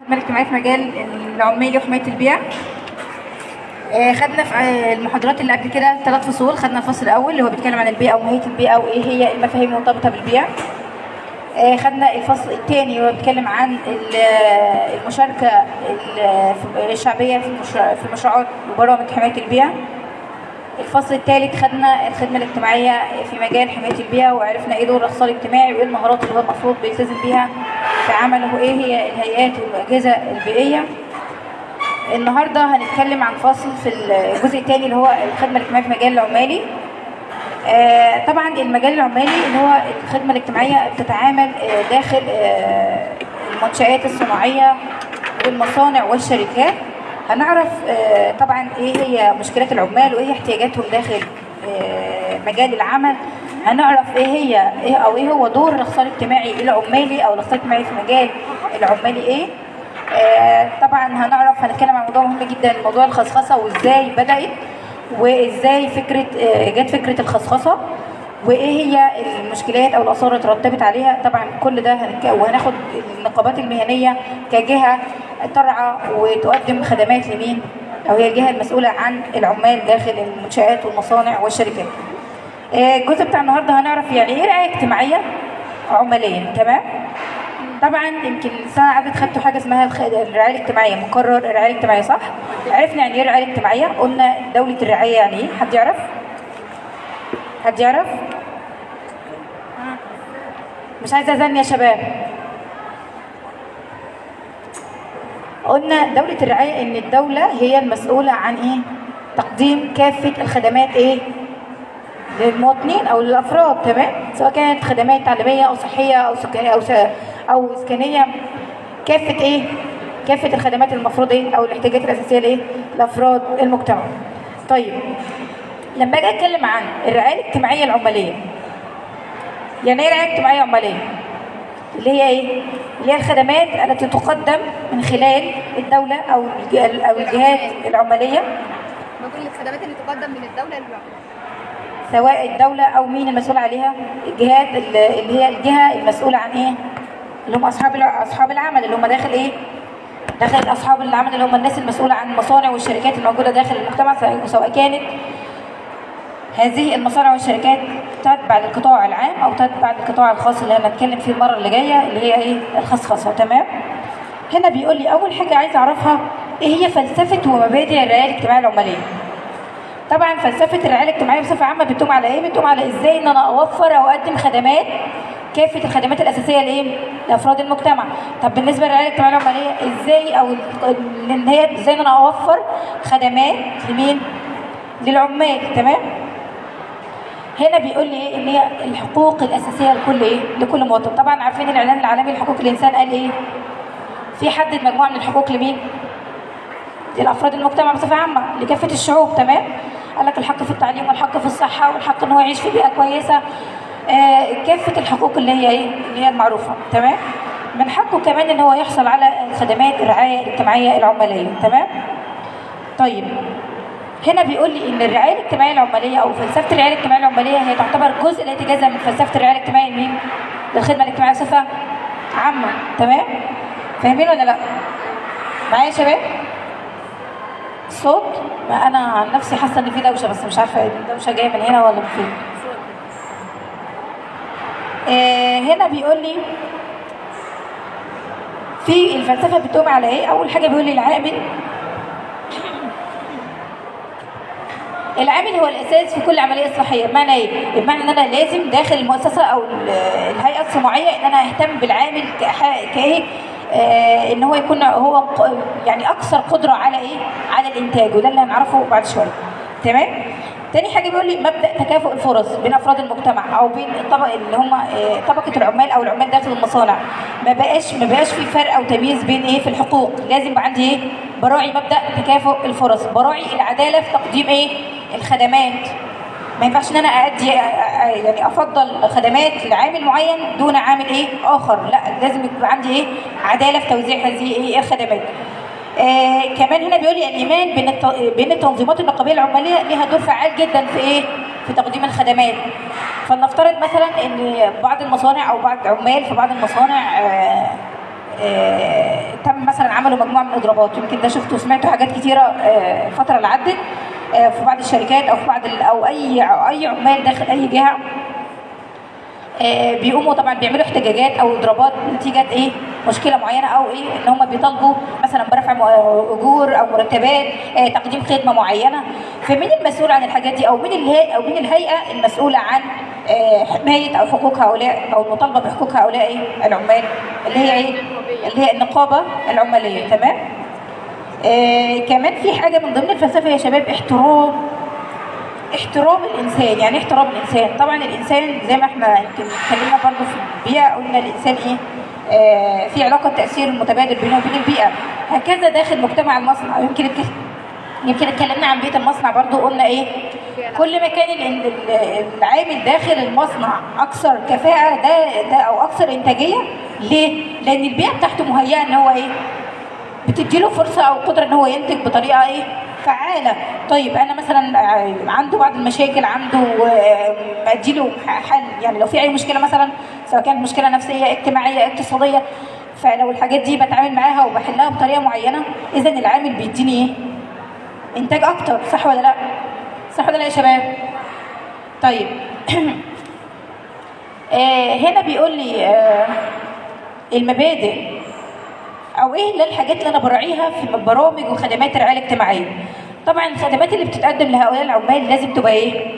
الاجتماعي في مجال العمالي وحمايه البيئه آه، خدنا في آه، المحاضرات اللي قبل كده ثلاث فصول خدنا الفصل الاول اللي هو بيتكلم عن البيئه وماهيه البيئه وايه هي المفاهيم المرتبطه بالبيئه آه، خدنا الفصل الثاني اللي هو بيتكلم عن ال- آه، المشاركه ال- الشعبيه في المشروع- في المشروعات وبرامج حمايه البيئه الفصل الثالث خدنا الخدمه الاجتماعيه في مجال حمايه البيئه وعرفنا ايه دور الاخصائي الاجتماعي وايه المهارات اللي هو المفروض بيلتزم بيها في عمله وايه هي الهيئات والاجهزه البيئيه النهارده هنتكلم عن فصل في الجزء الثاني اللي هو الخدمه الاجتماعيه في المجال العمالي آه، طبعا المجال العمالي اللي هو الخدمه الاجتماعيه بتتعامل آه، داخل آه، المنشآت الصناعيه والمصانع والشركات هنعرف آه، طبعا ايه هي مشكلات العمال وايه احتياجاتهم داخل آه، مجال العمل هنعرف ايه هي ايه او ايه هو دور الاخصائي الاجتماعي العمالي او الاخصائي الاجتماعي في مجال العمالي ايه آه، طبعا هنعرف هنتكلم عن موضوع مهم جدا موضوع الخصخصه وازاي بدات وازاي فكره آه، جت فكره الخصخصه وايه هي المشكلات او الاثار اللي ترتبت عليها طبعا كل ده هنك- وهناخد النقابات المهنيه كجهه ترعى وتقدم خدمات لمين او هي الجهه المسؤوله عن العمال داخل المنشات والمصانع والشركات آه، الجزء بتاع النهارده هنعرف يعني ايه رعايه اجتماعيه عماليا تمام طبعا يمكن السنه اللي عدت خدتوا حاجه اسمها الخ- الرعايه الاجتماعيه مقرر الرعايه الاجتماعيه صح عرفنا يعني ايه الرعايه الاجتماعيه قلنا دوله الرعايه يعني ايه حد يعرف حد يعرف مش عايزه ازن يا شباب قلنا دولة الرعاية إن الدولة هي المسؤولة عن إيه؟ تقديم كافة الخدمات إيه؟ للمواطنين أو للأفراد تمام؟ سواء كانت خدمات تعليمية أو صحية أو سكانية أو س... أو إسكانية كافة إيه؟ كافة الخدمات المفروض إيه؟ أو الاحتياجات الأساسية لإيه؟ لأفراد المجتمع. طيب لما أجي أتكلم عن الرعاية الاجتماعية العمالية يعني إيه رعاية اجتماعية عمالية؟ اللي هي ايه؟ اللي هي الخدمات التي تقدم من خلال الدولة أو الج- أو الجهات العمالية بقول الخدمات اللي تقدم من الدولة للعملاء سواء الدولة أو مين المسؤول عليها الجهات اللي اللي هي الجهة المسؤولة عن إيه؟ اللي هم أصحاب الع- أصحاب العمل اللي هم داخل إيه؟ داخل أصحاب العمل اللي هم الناس المسؤولة عن المصانع والشركات الموجودة داخل المجتمع سواء- سواء كانت هذه المصانع والشركات تتبع للقطاع العام او تتبع للقطاع الخاص اللي هنتكلم فيه المره اللي جايه اللي هي ايه الخصخصه تمام هنا بيقول لي اول حاجه عايز اعرفها ايه هي فلسفه ومبادئ الرعايه الاجتماعيه العماليه طبعا فلسفه الرعايه الاجتماعيه بصفه عامه بتقوم على ايه بتقوم على ازاي ان انا اوفر او اقدم خدمات كافه الخدمات الاساسيه لايه لافراد المجتمع طب بالنسبه للرعايه الاجتماعيه العماليه ازاي او ال- ان هي ازاي ان انا اوفر خدمات لمين للعمال تمام هنا بيقول لي ايه ان هي الحقوق الاساسيه لكل ايه لكل مواطن طبعا عارفين الاعلان العالمي لحقوق الانسان قال ايه في حدد مجموعه من الحقوق لمين للافراد المجتمع بصفه عامه لكافه الشعوب تمام قال لك الحق في التعليم والحق في الصحه والحق ان هو يعيش في بيئه كويسه آه كافه الحقوق اللي هي ايه اللي هي المعروفه تمام من حقه كمان ان هو يحصل على خدمات الرعايه الاجتماعيه العماليه تمام طيب هنا بيقول لي ان الرعايه الاجتماعيه العماليه او فلسفه الرعايه الاجتماعيه العماليه هي تعتبر جزء لا يتجزا من فلسفه الرعايه الاجتماعيه لمين؟ للخدمه الاجتماعيه بصفه عامه تمام؟ فاهمين ولا لا؟ معايا يا شباب؟ الصوت ما انا عن نفسي حاسه ان في دوشه بس مش عارفه الدوشه جايه من هنا ولا من فين آه هنا بيقول لي في الفلسفه بتقوم على ايه اول حاجه بيقول لي العامل العامل هو الاساس في كل عمليه اصلاحيه بمعنى ايه بمعنى ان انا لازم داخل المؤسسه او ال- الهيئه الصناعيه ان انا اهتم بالعامل كح- كايه آه ان هو يكون هو ق- يعني اكثر قدره على ايه على الانتاج وده اللي هنعرفه بعد شويه تمام تاني حاجه بيقول لي مبدا تكافؤ الفرص بين افراد المجتمع او بين الطبق اللي هم آه، طبقه العمال او العمال داخل المصانع ما بقاش ما بقاش في فرق او تمييز بين ايه في الحقوق لازم يبقى عندي ايه براعي مبدا تكافؤ الفرص براعي العداله في تقديم ايه الخدمات ما ينفعش ان انا ادي يعني افضل خدمات لعامل معين دون عامل ايه اخر لا لازم يبقى عندي ايه عداله في توزيع هذه ايه الخدمات آه كمان هنا بيقول لي الايمان بين الت- بين التنظيمات النقابيه العماليه ليها دور فعال جدا في ايه في تقديم الخدمات فلنفترض مثلا ان بعض المصانع او بعض العمال في بعض المصانع آه آه، تم مثلا عملوا مجموعه من الاضرابات يمكن ده شفتوا سمعتوا حاجات كتيره آه، الفتره اللي عدت آه، في بعض الشركات او في بعض ال- او اي اي عمال داخل اي جهه آه، بيقوموا طبعا بيعملوا احتجاجات او اضرابات نتيجه ايه مشكله معينه او ايه ان هم بيطالبوا مثلا برفع م- اجور او مرتبات آه، تقديم خدمه معينه فمين المسؤول عن الحاجات دي او مين الهيئه او مين الهيئه المسؤوله عن آه، حمايه او حقوق هؤلاء او المطالبه بحقوق هؤلاء إيه؟ العمال اللي هي ايه اللي هي النقابه العماليه تمام آه كمان في حاجه من ضمن الفلسفه يا شباب احترام احترام الانسان يعني إيه احترام الانسان طبعا الانسان زي ما احنا يمكن اتكلمنا برضه في البيئه قلنا الانسان ايه آه في علاقه تاثير متبادل بينه وبين البيئه هكذا داخل مجتمع المصنع يمكن اتك- يمكن اتكلمنا عن بيئه المصنع برضه قلنا ايه كل ما كان ال- ال- العامل داخل المصنع اكثر كفاءه ده ده او اكثر انتاجيه ليه؟ لان البيئه بتاعته مهيئه ان هو ايه؟ بتديله فرصه او قدره ان هو ينتج بطريقه ايه فعاله طيب انا مثلا ع- عنده بعض المشاكل عنده آه، اديله حل يعني لو في اي مشكله مثلا سواء كانت مشكله نفسيه اجتماعيه اقتصاديه فلو الحاجات دي بتعامل معاها وبحلها بطريقه معينه اذا العامل بيديني ايه انتاج اكتر صح ولا لا صح ولا لا يا شباب طيب آه هنا بيقول لي آه المبادئ او ايه اللي الحاجات اللي انا براعيها في برامج وخدمات الرعايه الاجتماعيه طبعا الخدمات اللي بتتقدم لهؤلاء العمال لازم تبقى ايه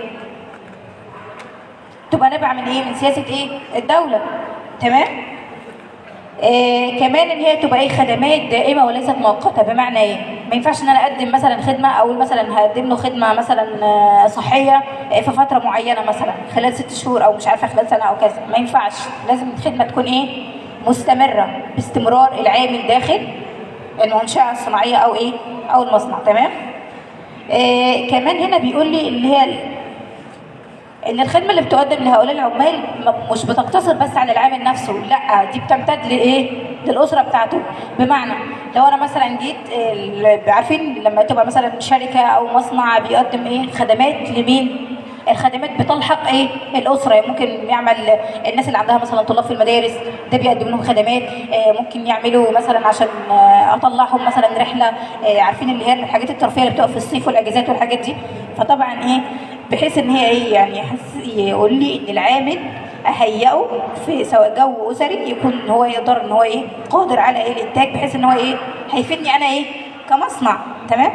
تبقى نابعه من ايه من سياسه ايه الدوله تمام آه كمان ان هي تبقى ايه خدمات دائمه وليست مؤقته بمعنى ايه ما ينفعش ان انا اقدم مثلا خدمه او مثلا هقدم له خدمه مثلا آه، صحيه آه، في فتره معينه مثلا خلال ست شهور او مش عارفه خلال سنه او كذا ما ينفعش لازم الخدمه تكون ايه مستمره باستمرار العامل داخل المنشاه الصناعيه او ايه او المصنع تمام آه كمان هنا بيقول لي اللي هي ال- ان الخدمه اللي بتقدم لهؤلاء العمال م- مش بتقتصر بس على العامل نفسه لا دي بتمتد لايه للاسره بتاعته بمعنى لو انا مثلا جيت ال- عارفين لما تبقى مثلا شركه او مصنع بيقدم ايه خدمات لمين الخدمات بتلحق ايه الاسره ممكن يعمل الناس اللي عندها مثلا طلاب في المدارس ده بيقدم لهم خدمات آه، ممكن يعملوا مثلا عشان آه، اطلعهم مثلا رحله آه، عارفين اللي هي الحاجات الترفيهيه اللي بتبقى في الصيف والاجازات والحاجات دي فطبعا ايه بحيث ان هي ايه يعني يحس يقول لي ان العامل اهيئه في سواء جو اسري يكون هو يقدر ان هو ايه قادر على ايه الانتاج بحيث ان هو ايه هيفيدني انا ايه كمصنع تمام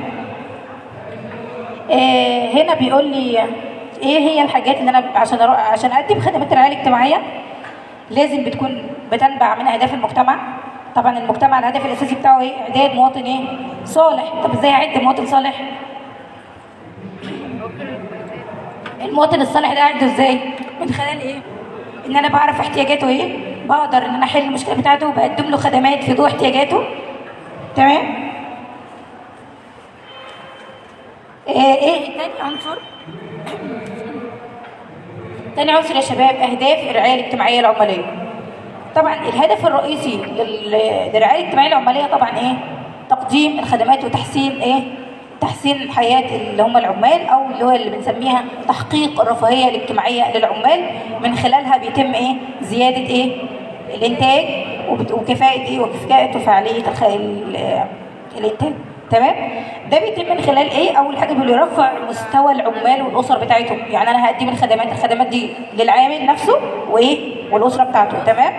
آه هنا بيقول لي ايه هي الحاجات اللي انا عشان أرو... عشان اقدم خدمات الرعايه الاجتماعيه لازم بتكون بتنبع من اهداف المجتمع طبعا المجتمع الهدف الاساسي بتاعه ايه اعداد مواطن ايه صالح طب ازاي اعد مواطن صالح المواطن الصالح ده اعده ازاي من خلال ايه ان انا بعرف احتياجاته ايه بقدر ان انا احل المشكله بتاعته وبقدم له خدمات في ضوء احتياجاته تمام ايه ايه تاني عنصر تاني عنصر يا شباب اهداف الرعايه الاجتماعيه العماليه طبعا الهدف الرئيسي لل- للرعايه الاجتماعيه العماليه طبعا ايه تقديم الخدمات وتحسين ايه تحسين حياه اللي هم العمال او اللي هو اللي بنسميها تحقيق الرفاهيه الاجتماعيه للعمال من خلالها بيتم ايه زياده ايه الانتاج وبت- وكفاءه ايه وكفاءه وفعاليه الخ- ال- الانتاج تمام ده بيتم من خلال ايه اول حاجه بيقول يرفع مستوى العمال والاسر بتاعتهم يعني انا هقدم الخدمات الخدمات دي للعامل نفسه وايه والاسره بتاعته تمام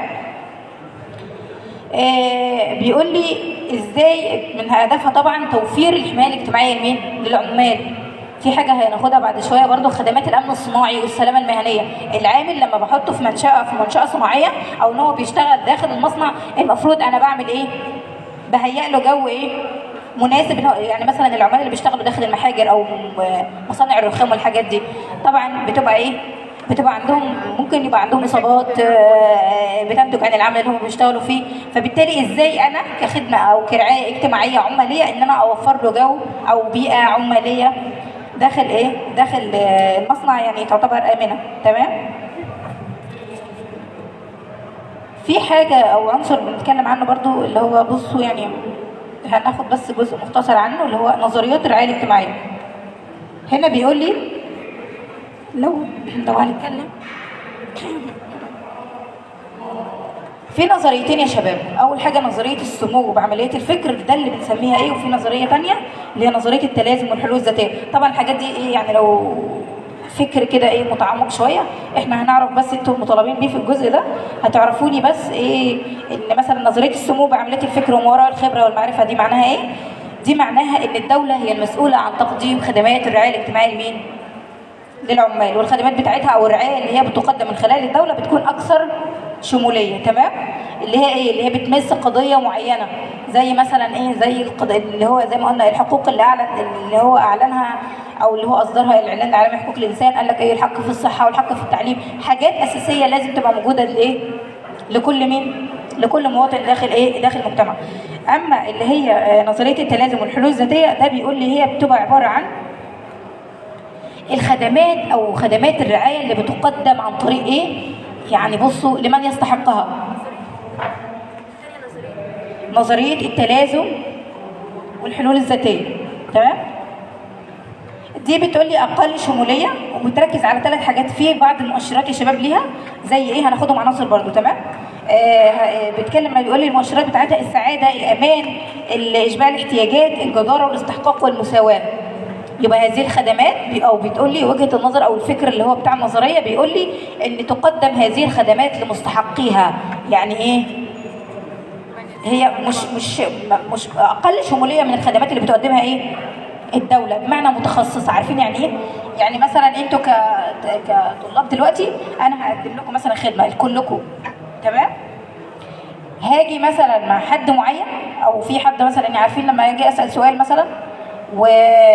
آه بيقول لي ازاي من هدفها طبعا توفير الحمايه الاجتماعيه لمين للعمال في حاجه هناخدها بعد شويه برضو خدمات الامن الصناعي والسلامه المهنيه العامل لما بحطه في منشاه في منشاه صناعيه او ان هو بيشتغل داخل المصنع المفروض انا بعمل ايه بهيئ له جو ايه مناسب إن هو- يعني مثلا العمال اللي بيشتغلوا داخل المحاجر او م- مصانع الرخام والحاجات دي طبعا بتبقى ايه بتبقى عندهم ممكن يبقى عندهم اصابات آه، بتنتج عن العمل اللي هم بيشتغلوا فيه فبالتالي ازاي انا كخدمه او كرعايه اجتماعيه عماليه ان انا اوفر له جو او بيئه عماليه داخل ايه داخل آه، المصنع يعني تعتبر امنه تمام في حاجة أو عنصر بنتكلم عنه برضو اللي هو بصوا يعني هناخد بس جزء مختصر عنه اللي هو نظريات الرعاية الاجتماعية هنا بيقول لي لو لو هنتكلم في نظريتين يا شباب اول حاجه نظريه السمو بعمليه الفكر ده اللي بنسميها ايه وفي نظريه تانية اللي هي نظريه التلازم والحلول الذاتيه طبعا الحاجات دي ايه يعني لو فكر كده ايه متعمق شويه احنا هنعرف بس انتوا مطالبين بيه في الجزء ده هتعرفوني بس ايه ان مثلا نظريه السمو بعمليه الفكر وما وراء الخبره والمعرفه دي معناها ايه دي معناها ان الدوله هي المسؤوله عن تقديم خدمات الرعايه الاجتماعيه لمين للعمال والخدمات بتاعتها او الرعايه اللي هي بتقدم من خلال الدوله بتكون اكثر شموليه تمام اللي هي ايه اللي هي بتمس قضيه معينه زي مثلا ايه زي القض... اللي هو زي ما قلنا الحقوق اللي اعلن اللي هو اعلنها او اللي هو اصدرها الاعلان العالمي لحقوق الانسان قال لك ايه الحق في الصحه والحق في التعليم حاجات اساسيه لازم تبقى موجوده لايه لكل مين لكل مواطن داخل ايه داخل المجتمع اما اللي هي آه، نظريه التلازم والحلول الذاتيه ده بيقول لي هي بتبقى عباره عن الخدمات او خدمات الرعايه اللي بتقدم عن طريق ايه يعني بصوا لمن يستحقها نظريه التلازم والحلول الذاتيه تمام دي بتقول لي اقل شموليه وبتركز على ثلاث حاجات في بعض المؤشرات يا شباب ليها زي ايه هناخدهم عناصر برضو تمام آه آه، بيتكلم بيقول لي المؤشرات بتاعتها السعاده الامان اشباع الاحتياجات الجداره والاستحقاق والمساواه يبقى هذه الخدمات بي- او بتقول لي وجهه النظر او الفكر اللي هو بتاع النظريه بيقول لي ان تقدم هذه الخدمات لمستحقيها يعني ايه هي مش مش مش اقل شموليه من الخدمات اللي بتقدمها ايه الدوله بمعنى متخصص عارفين يعني ايه يعني مثلا انتوا ك كطلاب دلوقتي انا هقدم لكم مثلا خدمه لكلكم تمام هاجي مثلا مع حد معين او في حد مثلا يعني عارفين لما اجي اسال سؤال مثلا و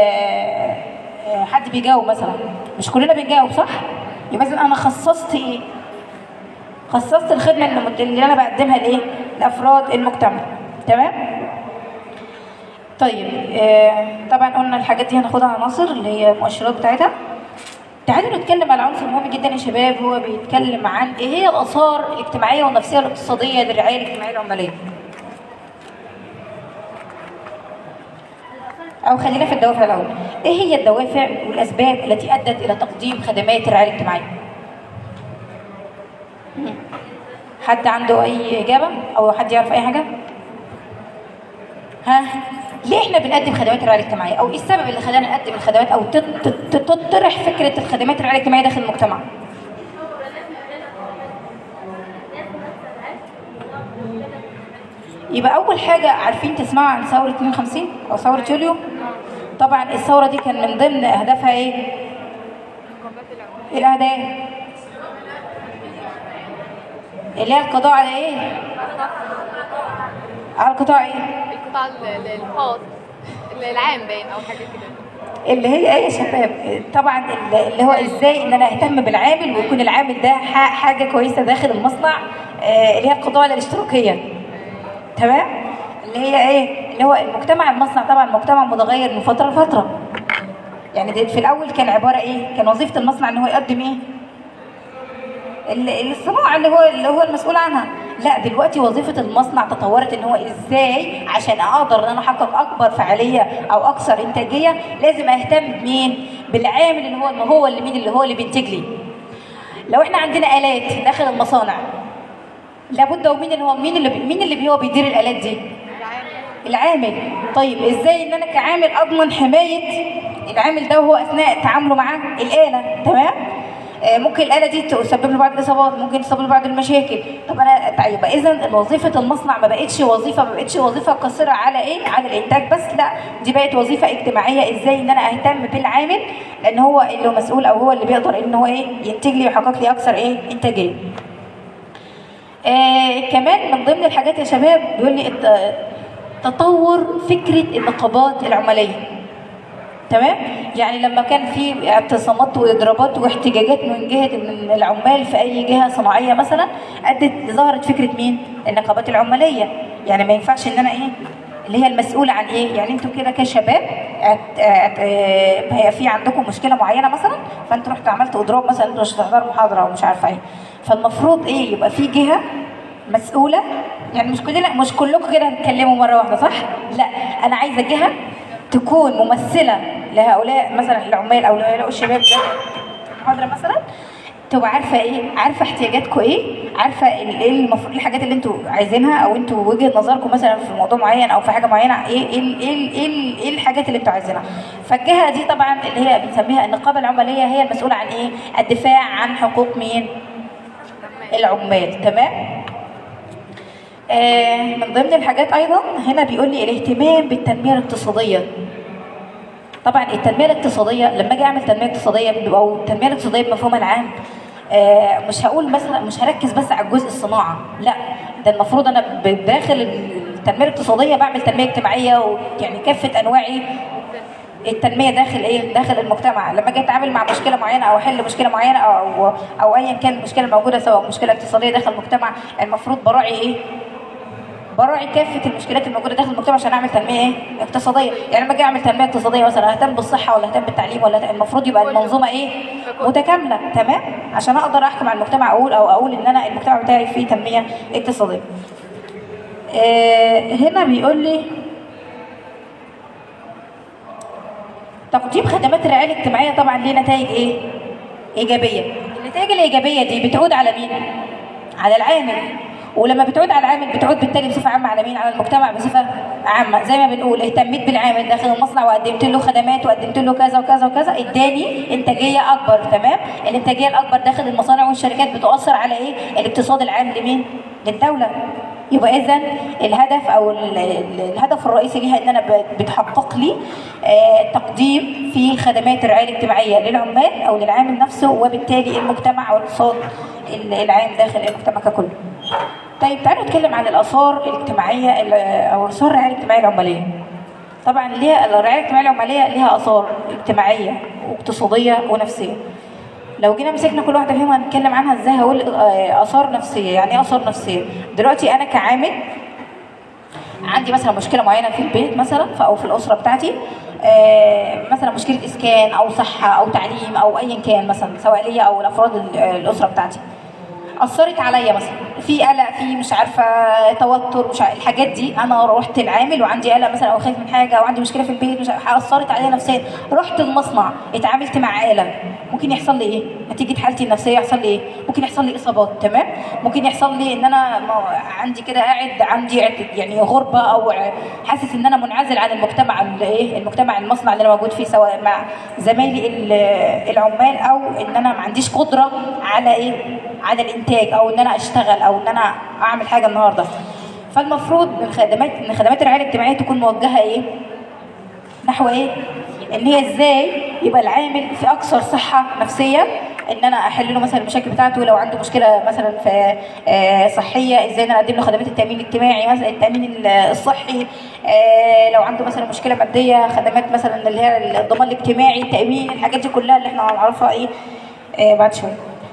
حد بيجاوب مثلا مش كلنا بنجاوب صح يبقى اذا انا خصصت ايه خصصت الخدمه اللي مد- اللي انا بقدمها لايه لافراد المجتمع تمام طيب آه طبعا قلنا الحاجات دي هناخدها عناصر اللي هي المؤشرات بتاعتها تعالوا نتكلم على عنصر مهم جدا يا شباب هو بيتكلم عن ايه هي الاثار الاجتماعيه والنفسيه والاقتصاديه للرعايه الاجتماعيه العماليه او خلينا في الدوافع الاول ايه هي الدوافع والاسباب التي ادت الى تقديم خدمات الرعايه الاجتماعيه مم. حد عنده اي اجابه او حد يعرف اي حاجه ها ليه احنا بنقدم خدمات الرعايه الاجتماعيه او ايه السبب اللي خلانا نقدم الخدمات او تط- تط- تطرح فكره الخدمات الرعايه الاجتماعيه داخل المجتمع يبقى اول حاجه عارفين تسمعوا عن ثوره 52 او ثوره يوليو طبعا الثوره دي كان من ضمن اهدافها ايه ايه الاهداف اللي هي القضاء على ايه على القطاع ايه القطاع ال- ال- الخاص ال- العام باين او حاجه كده اللي هي ايه يا شباب طبعا اللي هو ازاي ان انا اهتم بالعامل ويكون العامل ده ح- حاجه كويسه داخل المصنع آه، اللي هي القضاء على الاشتراكيه تمام اللي هي ايه اللي هو المجتمع المصنع طبعا مجتمع متغير من فتره لفتره يعني ده في الاول كان عباره ايه كان وظيفه المصنع ان هو يقدم ايه ال- الصناعه اللي هو اللي هو المسؤول عنها لا دلوقتي وظيفه المصنع تطورت ان هو ازاي عشان اقدر ان انا احقق اكبر فعاليه او اكثر انتاجيه لازم اهتم بمين بالعامل اللي هو ما هو اللي مين اللي هو اللي بينتج لي لو احنا عندنا الات داخل المصانع لابد ومين اللي هو مين اللي بي- مين اللي بي- هو بيدير الالات دي العامل طيب ازاي ان انا كعامل اضمن حمايه العامل ده وهو اثناء تعامله مع الاله تمام آه، ممكن الاله دي تسبب له بعض الاصابات ممكن تسبب له بعض المشاكل طب انا طيب يبقى اذا وظيفه المصنع ما بقتش وظيفه ما بقتش وظيفه قاصره على ايه على الانتاج بس لا دي بقت وظيفه اجتماعيه ازاي ان انا اهتم بالعامل لان هو اللي هو مسؤول او هو اللي بيقدر ان هو ايه ينتج لي ويحقق لي اكثر ايه انتاجيه آه كمان من ضمن الحاجات يا شباب بيقول لي الت- تطور فكره النقابات العماليه تمام يعني لما كان في اعتصامات واضرابات واحتجاجات من جهه من العمال في اي جهه صناعيه مثلا ادت ظهرت فكره مين النقابات العماليه يعني ما ينفعش ان انا ايه اللي هي المسؤوله عن ايه يعني انتوا كده كشباب أت- أت- آه، هي في عندكم مشكله معينه مثلا فانتوا رحتوا عملتوا اضراب مثلا انتوا مش هتحضروا محاضره او مش عارفه ايه فالمفروض ايه يبقى في جهه مسؤوله يعني مش كلنا مش كلكم كده هتتكلموا مره واحده صح لا انا عايزه جهه تكون ممثله لهؤلاء مثلا العمال او لهؤلاء الشباب ده محاضره مثلا تبقى عارفه ايه عارفه احتياجاتكم ايه عارفه ال- ايه المفروض الحاجات اللي انتوا عايزينها او انتوا وجهه نظركم مثلا في موضوع معين او في حاجه معينه ايه ايه ال- ايه ال- ايه, ال- إيه الحاجات اللي انتوا عايزينها فالجهه دي طبعا اللي هي بنسميها النقابه العماليه هي المسؤوله عن ايه الدفاع عن حقوق مين العمال تمام آه من ضمن الحاجات ايضا هنا بيقول لي الاهتمام بالتنميه الاقتصاديه طبعا التنميه الاقتصاديه لما اجي اعمل تنميه اقتصاديه او التنميه الاقتصاديه بمفهومها العام آه، مش هقول مثلا مش هركز بس على الجزء الصناعه لا ده المفروض انا بداخل التنميه الاقتصاديه بعمل تنميه اجتماعيه ويعني كافه انواعي التنميه داخل ايه داخل المجتمع لما اجي اتعامل مع مشكله معينه او احل مشكله معينه او او, أو ايا كان المشكله الموجوده سواء مشكله اقتصاديه داخل المجتمع المفروض براعي ايه براعي كافه المشكلات الموجوده داخل المجتمع عشان اعمل تنميه ايه اقتصاديه يعني لما اجي اعمل تنميه اقتصاديه مثلا اهتم بالصحه ولا اهتم بالتعليم ولا أهتم- المفروض يبقى المنظومه ايه متكامله تمام عشان اقدر احكم على المجتمع اقول او اقول ان انا المجتمع بتاعي فيه تنميه اقتصاديه آه هنا بيقول لي تقديم خدمات الرعايه الاجتماعيه طبعا ليه نتائج ايه ايجابيه النتائج الايجابيه دي بتعود على مين على العامل ولما بتعود على العامل بتعود بالتالي بصفه عامه على مين على المجتمع بصفه عامه زي ما بنقول اهتميت بالعامل داخل المصنع وقدمت له خدمات وقدمت له كذا وكذا وكذا اداني انتاجيه اكبر تمام الانتاجيه الاكبر داخل المصانع والشركات بتؤثر على ايه الاقتصاد العام لمين للدوله يبقى اذا الهدف او ال- ال- الهدف الرئيسي ليها ان انا ب- بتحقق لي آه، تقديم في خدمات الرعايه الاجتماعيه للعمال او للعامل نفسه وبالتالي المجتمع او الاقتصاد ال- العام داخل المجتمع ككل. طيب تعالوا نتكلم عن الاثار الاجتماعيه ال- او اثار الرعايه الاجتماعيه العماليه. طبعا ليها الرعايه الاجتماعيه العماليه ليها اثار اجتماعيه واقتصاديه ونفسيه. لو جينا مسكنا كل واحده فيهم هنتكلم عنها ازاي هقول آه، اثار نفسيه يعني ايه اثار نفسيه دلوقتي انا كعامل عندي مثلا مشكله معينه في البيت مثلا ف- او في الاسره بتاعتي آه، مثلا مشكله اسكان او صحه او تعليم او ايا كان مثلا سواء ليا او الافراد ال- آه، الاسره بتاعتي اثرت عليا مثلا في قلق في مش عارفه توتر مش عارفة الحاجات دي انا رحت العامل وعندي قلق مثلا او خايف من حاجه او عندي مشكله في البيت مش عارفة، اثرت عليا نفسيا رحت المصنع اتعاملت مع آلة ممكن يحصل لي ايه نتيجه حالتي النفسيه يحصل لي ايه ممكن يحصل لي اصابات تمام ممكن يحصل لي ان انا ما- عندي كده قاعد عندي عد- يعني غربه او ع- حاسس ان انا منعزل عن المجتمع ال- ايه المجتمع المصنع اللي انا موجود فيه سواء مع زمايلي ال- العمال او ان انا ما عنديش قدره على ايه على الانتاج او ان انا اشتغل او ان انا اعمل حاجه النهارده فالمفروض من خدمات ان خدمات الرعايه الاجتماعيه تكون موجهه ايه نحو ايه ان هي ازاي يبقى العامل في اكثر صحه نفسيه ان انا احل له مثلا المشاكل بتاعته لو عنده مشكله مثلا في آه، صحيه ازاي ان انا اقدم له خدمات التامين الاجتماعي مثلا التامين ال- الصحي آه، لو عنده مثلا مشكله ماديه خدمات مثلا اللي هي الضمان الاجتماعي التامين الحاجات دي كلها اللي احنا هنعرفها ايه آه، بعد شويه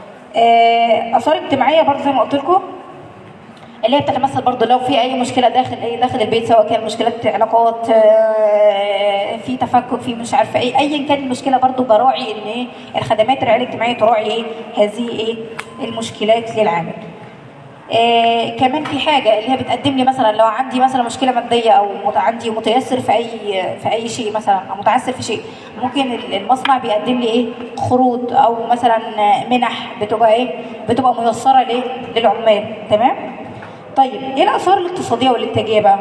آه، اثار اجتماعيه برضه زي ما قلت لكم اللي هي بتتمثل برضه لو في اي مشكله داخل اي داخل البيت سواء كان مشكلات علاقات آه، في تفكك في مش عارفه ايه ايا كان المشكله برضه براعي ان ايه الخدمات الرعايه الاجتماعيه تراعي ايه هذه ايه المشكلات للعامل آه كمان في حاجه اللي هي بتقدم لي مثلا لو عندي مثلا مشكله ماديه او مت- عندي متيسر في اي في اي شيء مثلا او متعسر في شيء ممكن ال- المصنع بيقدم لي ايه قروض او مثلا منح بتبقى ايه بتبقى ميسره ليه للعمال تمام طيب ايه الاثار الاقتصاديه والانتاجيه بقى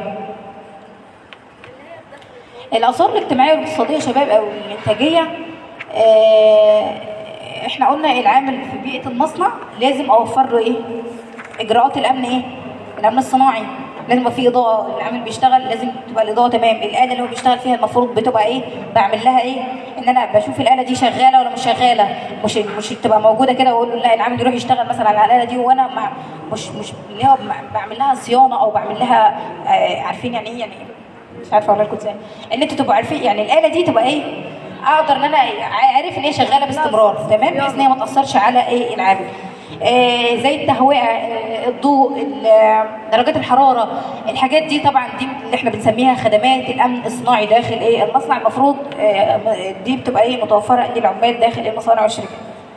الاثار الاجتماعيه والاقتصاديه يا شباب او الانتاجيه آه، احنا قلنا العامل في بيئه المصنع لازم اوفر له ايه اجراءات الامن ايه الامن الصناعي لازم يبقى في اضاءه العامل بيشتغل لازم تبقى الاضاءه تمام الاله اللي هو بيشتغل فيها المفروض بتبقى ايه بعمل لها ايه ان انا بشوف الاله دي شغاله ولا مش شغاله مش مش تبقى موجوده كده واقول له لا العامل يروح يشتغل مثلا على الاله دي وانا مع مش مش اللي هو بعمل لها صيانه او بعمل لها آه، عارفين يعني ايه يعني مش عارفه اقول لكم ازاي ان انتوا تبقوا عارفين يعني الاله دي تبقى ايه اقدر ان انا عارف ان هي شغاله باستمرار تمام بحيث ان هي ما تاثرش على ايه العامل آه زي التهوئه آه الضوء ال- آه، درجات الحراره الحاجات دي طبعا دي اللي احنا بنسميها خدمات الامن الصناعي داخل ايه المصنع المفروض آه دي بتبقى ايه متوفره للعمال داخل المصانع والشركات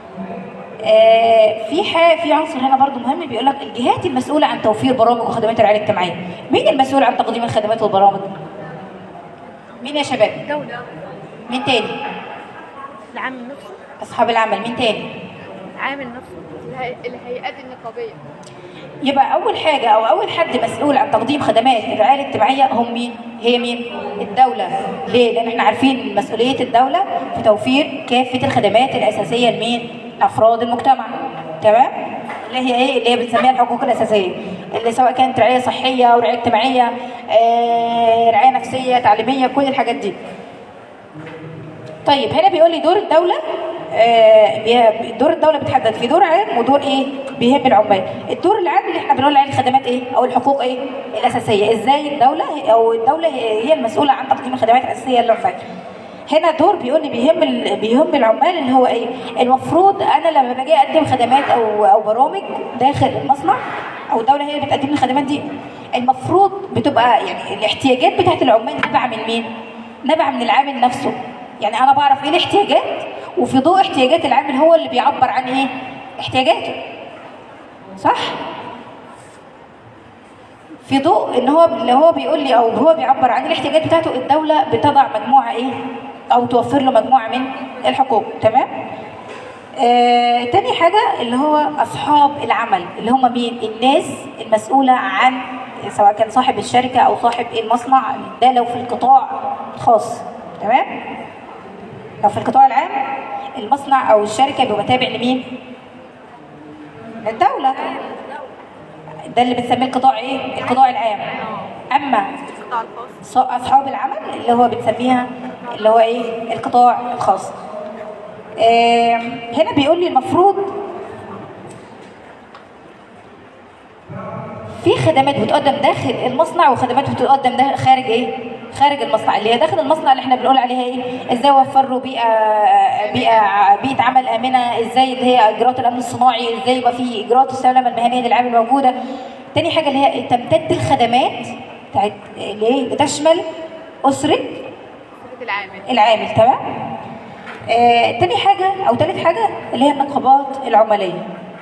آه، في حاجه في عنصر هنا برضو مهم بيقول لك الجهات المسؤوله عن توفير برامج وخدمات الرعايه الاجتماعيه مين المسؤول عن تقديم الخدمات والبرامج مين يا شباب دولة مين تاني العام نفسه اصحاب العمل مين تاني عامل نفسه الهي- الهيئات النقابيه يبقى اول حاجه او اول حد مسؤول عن تقديم خدمات الرعايه الاجتماعيه هم مين هي مين الدوله ليه لان احنا عارفين مسؤوليه الدوله في توفير كافه الخدمات الاساسيه لمين افراد المجتمع تمام اللي هي ايه اللي هي بنسميها الحقوق الاساسيه اللي سواء كانت رعايه صحيه او رعايه اجتماعيه آه، رعايه نفسيه تعليميه كل الحاجات دي طيب هنا بيقول لي دور الدولة آه، بي- دور الدولة بيتحدد في دور عام ودور ايه بيهم العمال الدور العام اللي احنا بنقول عليه الخدمات ايه او الحقوق ايه الاساسية ازاي الدولة او الدولة هي هي المسؤولة عن تقديم الخدمات الاساسية للعمال هنا دور بيقول لي بيهم ال- بيهم العمال اللي هو ايه المفروض انا لما باجي اقدم خدمات او او برامج داخل المصنع او الدوله هي اللي بتقدم لي الخدمات دي المفروض بتبقى يعني الاحتياجات بتاعت العمال نابعه من مين نابعه من العامل نفسه يعني انا بعرف ايه الاحتياجات وفي ضوء احتياجات العامل هو اللي بيعبر عن ايه احتياجاته صح في ضوء ان هو اللي هو بيقول لي او هو بيعبر عن الاحتياجات بتاعته الدوله بتضع مجموعه ايه او توفر له مجموعه من الحقوق تمام آه، تاني حاجة اللي هو أصحاب العمل اللي هم مين؟ الناس المسؤولة عن سواء كان صاحب الشركة أو صاحب المصنع ده لو في القطاع الخاص تمام؟ لو في القطاع العام المصنع أو الشركة بيبقى تابع لمين؟ للدولة ده اللي بنسميه القطاع إيه؟ القطاع العام أما القطاع الخاص ص- اصحاب العمل اللي هو بنسميها اللي هو ايه القطاع الخاص آم، هنا بيقول لي المفروض في خدمات بتقدم داخل المصنع وخدمات بتقدم ده خارج ايه خارج المصنع اللي هي داخل المصنع اللي احنا بنقول عليها ايه ازاي اوفر له بيئه بيئه بيئه عمل امنه ازاي اللي هي اجراءات الامن الصناعي ازاي يبقى في اجراءات السلامه المهنيه للعامل موجوده تاني حاجه اللي هي تمتد الخدمات بتاعت اللي هي بتشمل اسره فكره العامل العامل تمام آه، تاني حاجة أو تالت حاجة اللي هي النقابات العمالية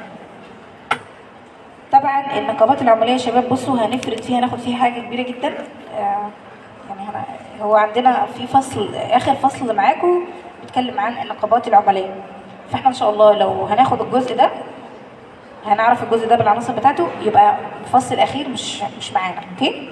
طبعا النقابات العمالية يا شباب بصوا هنفرد فيها ناخد فيها حاجة كبيرة جدا آه، يعني هنا- هو عندنا في فصل آخر فصل معاكم بيتكلم عن النقابات العمالية فاحنا إن شاء الله لو هناخد الجزء ده هنعرف الجزء ده بالعناصر بتاعته يبقى الفصل الأخير مش مش معانا أوكي؟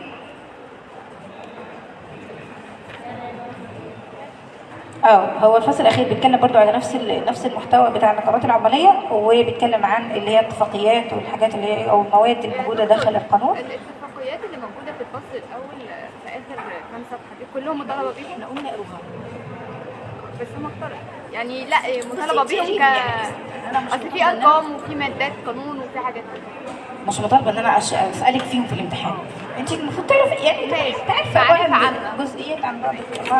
اه هو الفصل الاخير بيتكلم برضو على نفس ال- نفس المحتوى بتاع النقابات العماليه وبيتكلم عن اللي هي الاتفاقيات والحاجات اللي هي او المواد الموجوده داخل القانون الاتفاقيات اللي موجوده في الفصل الاول في اخر كام صفحه دي كلهم مطالبه بيهم احنا قلنا اقروها بس هم اختاروا يعني لا مطالبه بصي، بيهم ك يعني أنا مش اصل في مطالبة إن أنا- ارقام وفي مادات قانون وفي حاجات مش مطالبه ان انا أش- اسالك فيهم في الامتحان انت المفروض تعرفي يعني ماشي. تعرفي معرفة بعض عنها. جزئيات عن بعض بعض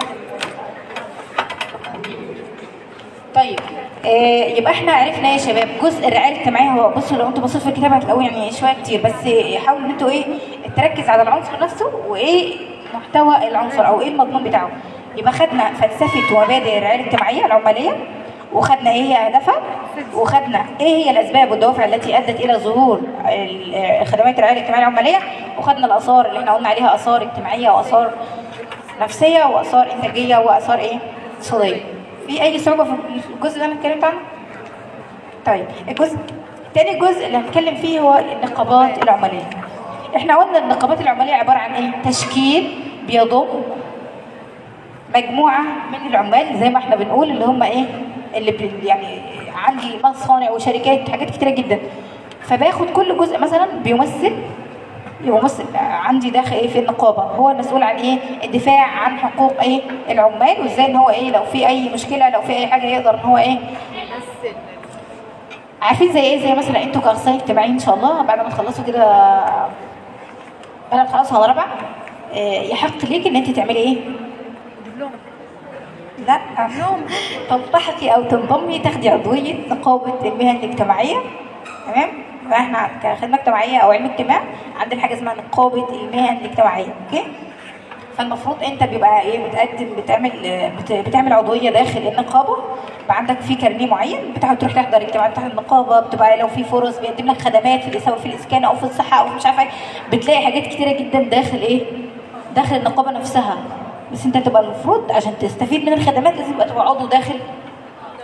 طيب آه يبقى احنا عرفنا يا شباب جزء الرعايه الاجتماعيه هو بصوا لو انتوا بصيتوا في الكتاب هتلاقوه يعني شويه كتير بس حاولوا ان انتوا ايه تركز على العنصر نفسه وايه محتوى العنصر او ايه المضمون بتاعه يبقى خدنا فلسفه ومبادئ الرعايه الاجتماعيه العماليه وخدنا ايه هي اهدافها وخدنا ايه هي الاسباب والدوافع التي ادت الى ظهور ال- خدمات الرعايه الاجتماعيه العماليه وخدنا الاثار اللي احنا قلنا عليها اثار اجتماعيه واثار نفسيه واثار انتاجيه واثار ايه اقتصاديه في اي صعوبه في الجزء اللي انا اتكلمت عنه طيب الجزء تاني جزء اللي هنتكلم فيه هو النقابات العماليه احنا قلنا النقابات العماليه عباره عن ايه تشكيل بيضم مجموعه من العمال زي ما احنا بنقول اللي هم ايه اللي بي يعني عندي مصانع وشركات حاجات كتيره جدا فباخد كل جزء مثلا بيمثل يمثل عندي داخل ايه في النقابه هو المسؤول عن ايه الدفاع عن حقوق ايه العمال وازاي ان هو ايه لو في اي مشكله لو في اي حاجه يقدر ان هو ايه بس ال- عارفين زي ايه زي مثلا انتوا كاخصائيين اجتماعيين ان شاء الله بعد ما تخلصوا كده بعد ما تخلصوا سنه رابعه آه، يحق ليك ان انت تعملي ايه دبلوم لا تلتحقي او تنضمي تاخدي عضويه نقابه المهن الاجتماعيه تمام فاحنا كخدمه اجتماعيه او علم اجتماع عندنا حاجه اسمها نقابه المهن الاجتماعيه اوكي فالمفروض انت بيبقى ايه بتقدم بتعمل بت- بتعمل عضويه داخل النقابه يبقى عندك في كارنيه معين بتاخد تروح تحضر اجتماعات بتاعت النقابه بتبقى لو في فرص بيقدم لك خدمات في سواء في الاسكان او في الصحه او في مش عارفه ايه بتلاقي حاجات كتيره جدا داخل ايه داخل النقابه نفسها بس انت تبقى المفروض عشان تستفيد من الخدمات لازم يبقى تبقى عضو داخل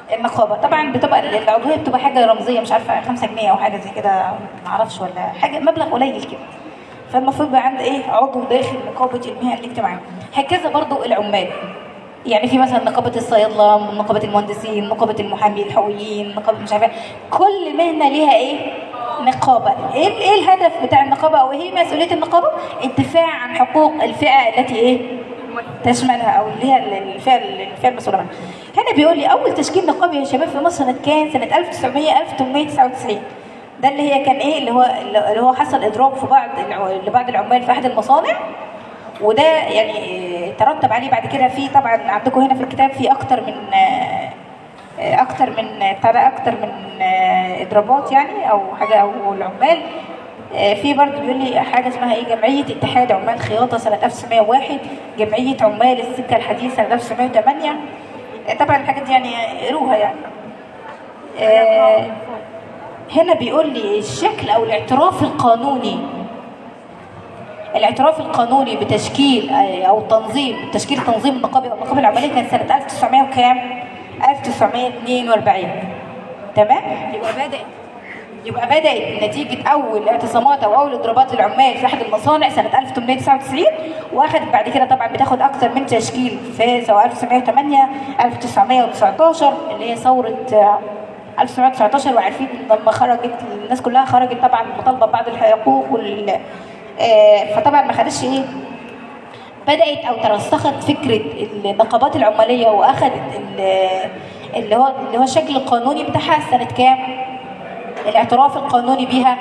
النقابه طبعا بتبقى العضويه بتبقى حاجه رمزيه مش عارفه 5 جنيه او حاجه زي كده ما اعرفش ولا حاجه مبلغ قليل كده فالمفروض يبقى عند ايه عضو داخل نقابه المهن الاجتماعيه هكذا برضو العمال يعني في مثلا نقابه الصيادله نقابه المهندسين نقابه المحامين الحقوقيين نقابه مش عارفه كل مهنه ليها ايه نقابه ايه ايه الهدف بتاع النقابه او ايه هي مسؤوليه النقابه الدفاع عن حقوق الفئه التي ايه تشملها او اللي هي الفئه الفئه المسؤوله عنها. هنا بيقول لي اول تشكيل نقابي يا شباب في مصر سنه كام؟ سنه 1900 1899 ده اللي هي كان ايه اللي هو اللي هو حصل اضراب في بعض الع- لبعض العمال في احد المصانع وده يعني ترتب عليه بعد كده في طبعا عندكم هنا في الكتاب في اكتر من آه، اكتر من بتاع ده اكتر من آه، اضرابات يعني او حاجه او العمال آه، في برضه بيقول لي حاجه اسمها ايه جمعيه اتحاد عمال خياطه سنه 1901 جمعيه عمال السكه الحديد سنه 1908 آه، طبعا الحاجات دي يعني قروها يعني آه، هنا بيقول لي الشكل او الاعتراف القانوني الاعتراف القانوني بتشكيل آه، او تنظيم تشكيل تنظيم النقابه او النقابه العماليه كان سنه 1900 وكام؟ 1942 تمام؟ يبقى بدأ يبقى بدأت نتيجة أول اعتصامات أو أول إضرابات للعمال في أحد المصانع سنة 1899 وأخذت بعد كده طبعا بتاخد أكثر من تشكيل في سواء 1908 1919 اللي هي ثورة آه، 1919 وعارفين لما خرجت الناس كلها خرجت طبعا مطالبة ببعض الحقوق وال آه، فطبعا ما خدتش إيه بدأت أو ترسخت فكرة النقابات العمالية وأخذت ال- اللي هو اللي هو الشكل القانوني بتاعها سنة كام؟ الاعتراف القانوني بيها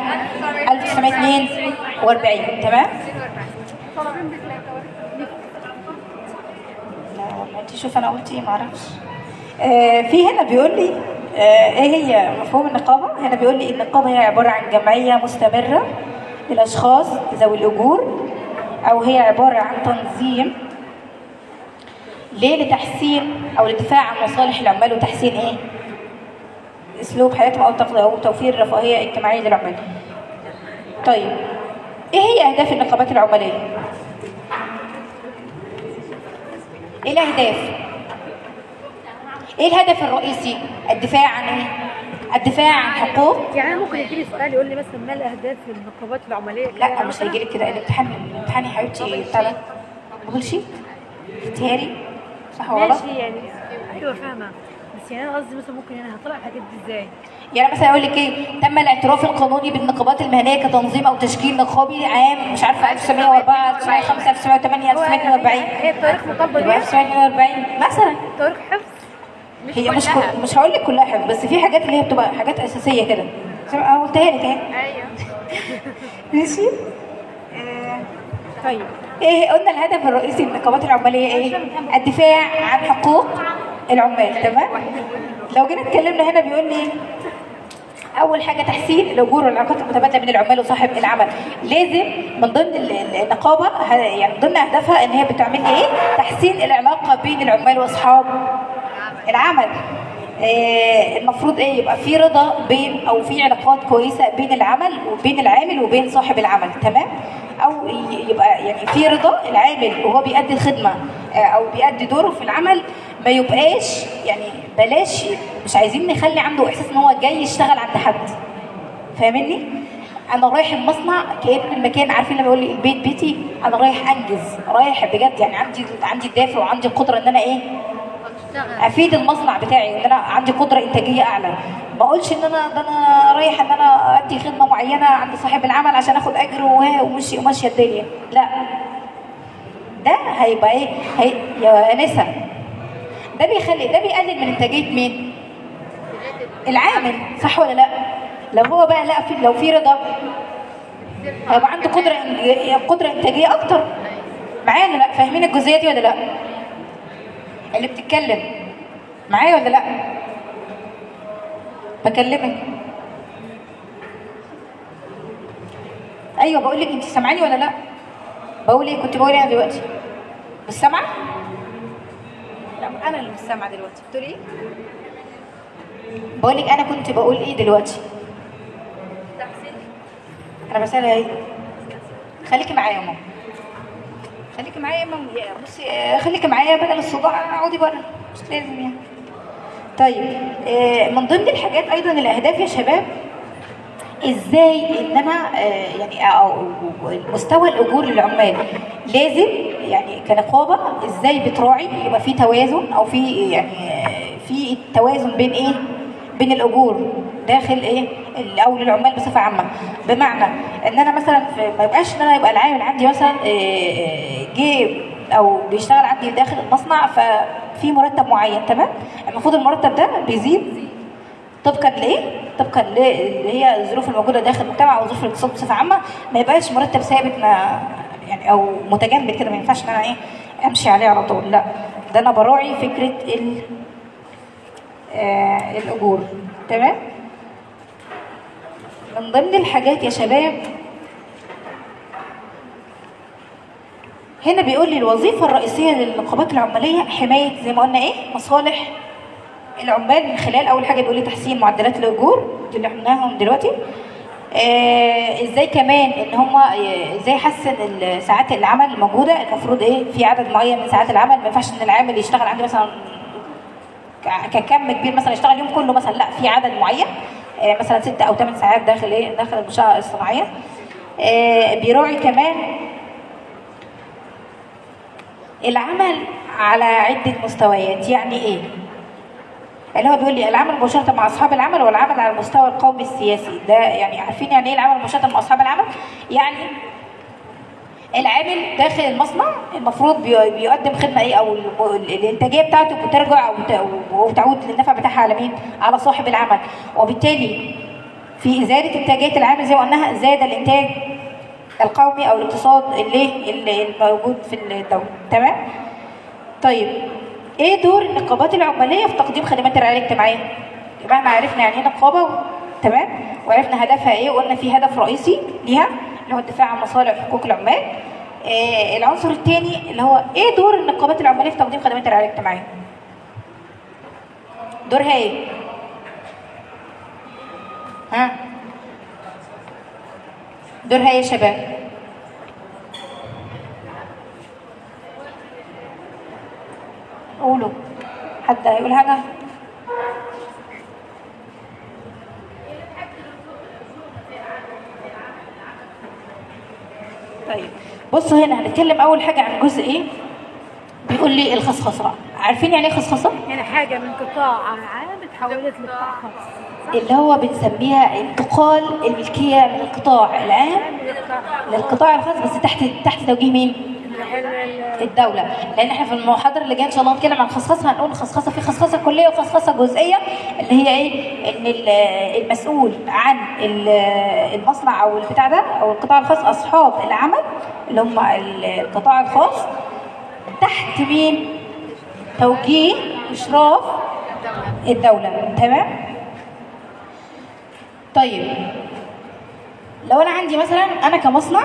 1942 تمام؟ لا والله انت شوف انا قلت ايه معرفش آه في هنا بيقول لي آه ايه هي مفهوم النقابه هنا بيقول لي النقابه هي عباره عن جمعيه مستمره للاشخاص ذوي الاجور او هي عباره عن تنظيم ليه لتحسين او للدفاع عن مصالح العمال وتحسين ايه اسلوب حياتهم او تقضي- او توفير رفاهيه اجتماعيه للعمال طيب ايه هي اهداف النقابات العماليه ايه الاهداف ايه الهدف الرئيسي الدفاع عن ايه الدفاع عن حقوق يعني أنا ممكن يجي لي سؤال يقول لي مثلا ما الاهداف في النقابات العماليه لا مش هيجي لك كده الامتحان الامتحان يا حبيبتي بتاع ده بقول شيء تهاري صح ولا غلط ماشي يعني ايوه فاهمه بس يعني انا قصدي مثلا ممكن يعني هطلع الحاجات دي ازاي؟ يعني مثلا اقول لك ايه تم الاعتراف القانوني بالنقابات المهنيه كتنظيم او تشكيل نقابي عام مش عارفه 1904 1905 1908 1942 هي التاريخ مطبق يبقى بيها 1942 مثلا التاريخ حفظ هي مش كل مش هقول لك كلها حفظ بس في حاجات اللي هي بتبقى حاجات اساسيه كده زي ما أنا قلتها لك اهي ايوه ماشي آه، طيب ايه قلنا الهدف الرئيسي للنقابات العماليه ايه الدفاع عن حقوق العمال تمام لو جينا اتكلمنا هنا بيقول لي اول حاجه تحسين الاجور والعلاقات المتبادله بين العمال وصاحب العمل لازم من ضمن ال- ال- النقابه ه- يعني من ضمن اهدافها ان هي بتعمل لي ايه تحسين العلاقه بين العمال واصحاب العمل آه، المفروض ايه يبقى في رضا بين او في علاقات كويسه بين العمل وبين العامل وبين صاحب العمل تمام او ي- يبقى يعني في رضا العامل وهو بيأدي الخدمه آه، او بيأدي دوره في العمل ما يبقاش يعني بلاش مش عايزين نخلي عنده احساس ان هو جاي يشتغل عند حد فاهمني انا رايح المصنع كأن المكان عارفين لما يقول لي البيت بيتي انا رايح انجز رايح بجد يعني عندي عندي الدافع وعندي القدره ان انا ايه افيد المصنع بتاعي ان انا عندي قدره انتاجيه اعلى ما اقولش ان انا ده انا رايح ان انا ادي خدمه معينه عند صاحب العمل عشان اخد اجر وه- ومشي وماشيه الدنيا لا ده هيبقى ايه هي يا انسه ده بيخلي ده بيقلل من انتاجيه مين العامل صح ولا لا لو هو بقى لا في لو في رضا هيبقى عنده قدره إن- قدره انتاجيه اكتر معايا ولا لا فاهمين الجزئيه دي ولا لا اللي بتتكلم معايا ولا لا بكلمك ايوه بقول لك انت سامعاني ولا لا بقول ايه كنت بقول ايه أنا دلوقتي مش سامعه لا انا اللي مش سامعه دلوقتي بتقولي ايه بقول لك انا كنت بقول ايه دلوقتي انا بسالها ايه خليكي معايا يا ماما خليكي معايا يا ماما يا- بصي آه، خليكي معايا بدل الصداع اقعدي بره مش لازم يعني طيب آه، من ضمن الحاجات ايضا الاهداف يا شباب ازاي ان انا آه، يعني او مستوى الاجور للعمال لازم يعني كنقابه ازاي بتراعي يبقى في توازن او في يعني آه، في توازن بين ايه بين الاجور داخل ايه ال- او للعمال بصفه عامه بمعنى ان انا مثلا في ما يبقاش ان انا يبقى العامل عندي مثلا آه، آه، جه او بيشتغل عندي داخل المصنع ففي مرتب معين تمام المفروض المرتب ده بيزيد طبقا لايه؟ طبقا ل- اللي هي الظروف الموجوده داخل المجتمع او ظروف الاقتصاد بصفه عامه ما يبقاش مرتب ثابت ما يعني او متجمد كده ما ينفعش ان انا ايه امشي عليه على طول لا ده انا براعي فكره ال آه الاجور تمام؟ من ضمن الحاجات يا شباب هنا بيقول لي الوظيفه الرئيسيه للنقابات العماليه حمايه زي ما قلنا ايه؟ مصالح العمال من خلال اول حاجه بيقول لي تحسين معدلات الاجور دي اللي احنا قلناهم دلوقتي آه ازاي كمان ان هم ازاي يحسن ال- ساعات العمل الموجوده المفروض ايه في عدد معين من ساعات العمل ما ينفعش ان العامل يشتغل عندي مثلا ك- ككم كبير مثلا يشتغل اليوم كله مثلا لا في عدد معين آه مثلا ست او ثمان ساعات داخل ايه داخل المنشاه الصناعيه آه بيراعي كمان العمل على عده مستويات يعني ايه اللي هو بيقول لي العمل مباشرة مع أصحاب العمل والعمل على المستوى القومي السياسي ده يعني عارفين يعني إيه العمل مباشرة مع أصحاب العمل؟ يعني العامل داخل المصنع المفروض بي- بيقدم خدمة إيه أو ال- ال- الإنتاجية بتاعته بترجع أو بت- وبتعود للنفع بتاعها على مين؟ على صاحب العمل وبالتالي في إزالة إنتاجية العامل زي ما قلناها زاد الإنتاج القومي أو الاقتصاد اللي اللي الموجود في الدولة تمام؟ طيب ايه دور النقابات العماليه في تقديم خدمات الرعايه الاجتماعيه؟ يبقى احنا عرفنا يعني ايه نقابه و- تمام وعرفنا هدفها ايه وقلنا في هدف رئيسي ليها اللي هو الدفاع عن مصالح وحقوق العمال. آه العنصر الثاني اللي هو ايه دور النقابات العماليه في تقديم خدمات الرعايه الاجتماعيه؟ دورها ايه؟ ها؟ دورها ايه يا شباب؟ قولوا حد هيقول حاجة؟ طيب بصوا هنا هنتكلم أول حاجة عن جزء إيه؟ بيقول لي الخصخصة عارفين يعني إيه خصخصة؟ يعني حاجة من قطاع عام اتحولت لقطاع خاص اللي هو بنسميها انتقال الملكية من القطاع العام للقطاع الخاص بس تحت تحت توجيه مين؟ الدولة لأن احنا في المحاضرة اللي جاية إن شاء الله هنتكلم عن خصخصة هنقول خصخصة في خصخصة كلية وخصخصة جزئية اللي هي إيه؟ إن ال- المسؤول عن ال- المصنع أو البتاع ده أو القطاع الخاص أصحاب العمل اللي هم ال- القطاع الخاص تحت مين؟ توجيه إشراف الدولة تمام؟ طيب لو أنا عندي مثلا أنا كمصنع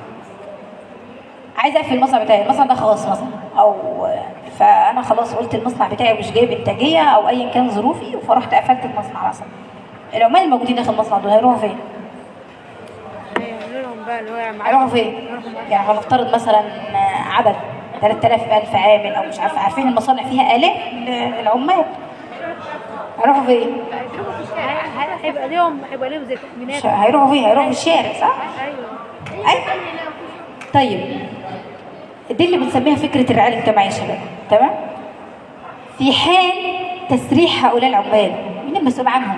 عايزه اقفل المصنع بتاعي المصنع ده خلاص مثلا او فانا خلاص قلت المصنع بتاعي مش جايب انتاجيه او ايا كان ظروفي فرحت قفلت المصنع مثلا العمال الموجودين داخل المصنع دول هيروحوا فين؟ هيعملوا لهم بقى اللي هو يعمل هيروحوا فين؟ يعني هنفترض مثلا عدد 3000 ألف عامل او مش عارفه عارفين المصانع فيها آلاف العمال هيروحوا فين؟ هي- هيبقى ليهم هيبقى ليهم زي تأمينات مش هيروحوا فين؟ هيروحوا في الشارع صح؟ ايوه ايوه طيب دي اللي بنسميها فكره الرعايه الاجتماعيه يا شباب تمام في حال تسريح هؤلاء العمال مين المسؤول عنهم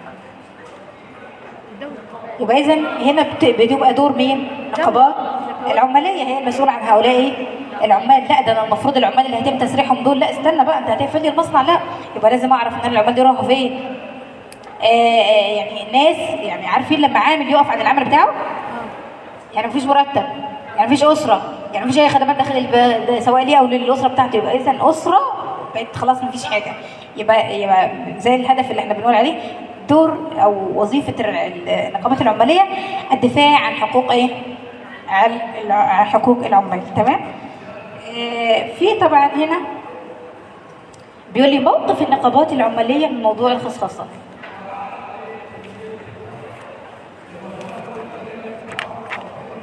الدولة يبقى اذا هنا بت- بتبقى دور مين نقابات العماليه هي المسؤوله عن هؤلاء ايه العمال لا ده انا المفروض العمال اللي هيتم تسريحهم دول لا استنى بقى انت هتقفل لي المصنع لا يبقى لازم اعرف ان العمال دول راحوا فين آه آه يعني الناس يعني عارفين لما عامل يقف عن العمل بتاعه يعني مفيش مرتب يعني مفيش اسره يعني مفيش اي خدمات داخل الب... ده سواء ليه او للاسره بتاعته يبقى اذا اسره بقت خلاص مفيش حاجه يبقى يبقى زي الهدف اللي احنا بنقول عليه دور او وظيفه الر- النقابات العماليه الدفاع عن حقوق ايه؟ عن الع- عن حقوق العمال تمام؟ آه، في طبعا هنا بيقول لي موقف النقابات العماليه من موضوع الخصخصه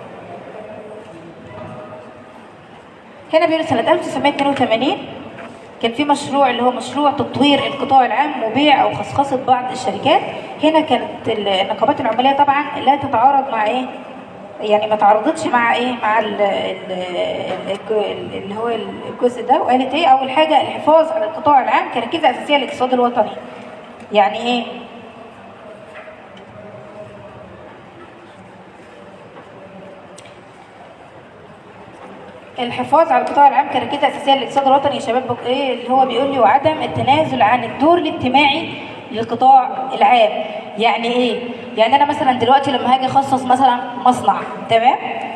هنا بيقول سنة 1982 كان في مشروع اللي هو مشروع تطوير القطاع العام وبيع او خصخصه بعض الشركات هنا كانت ال- النقابات العماليه طبعا لا تتعارض مع ايه يعني ما تعارضتش مع ايه مع ال ال ال اللي هو الجزء ده وقالت ايه اول حاجه الحفاظ على القطاع العام كركيزه اساسيه للاقتصاد الوطني يعني ايه الحفاظ على القطاع العام كركيزه اساسيه للاقتصاد الوطني يا شباب بق- ايه اللي هو بيقول لي وعدم التنازل عن الدور الاجتماعي للقطاع العام يعني ايه يعني انا مثلا دلوقتي لما هاجي اخصص مثلا مصنع تمام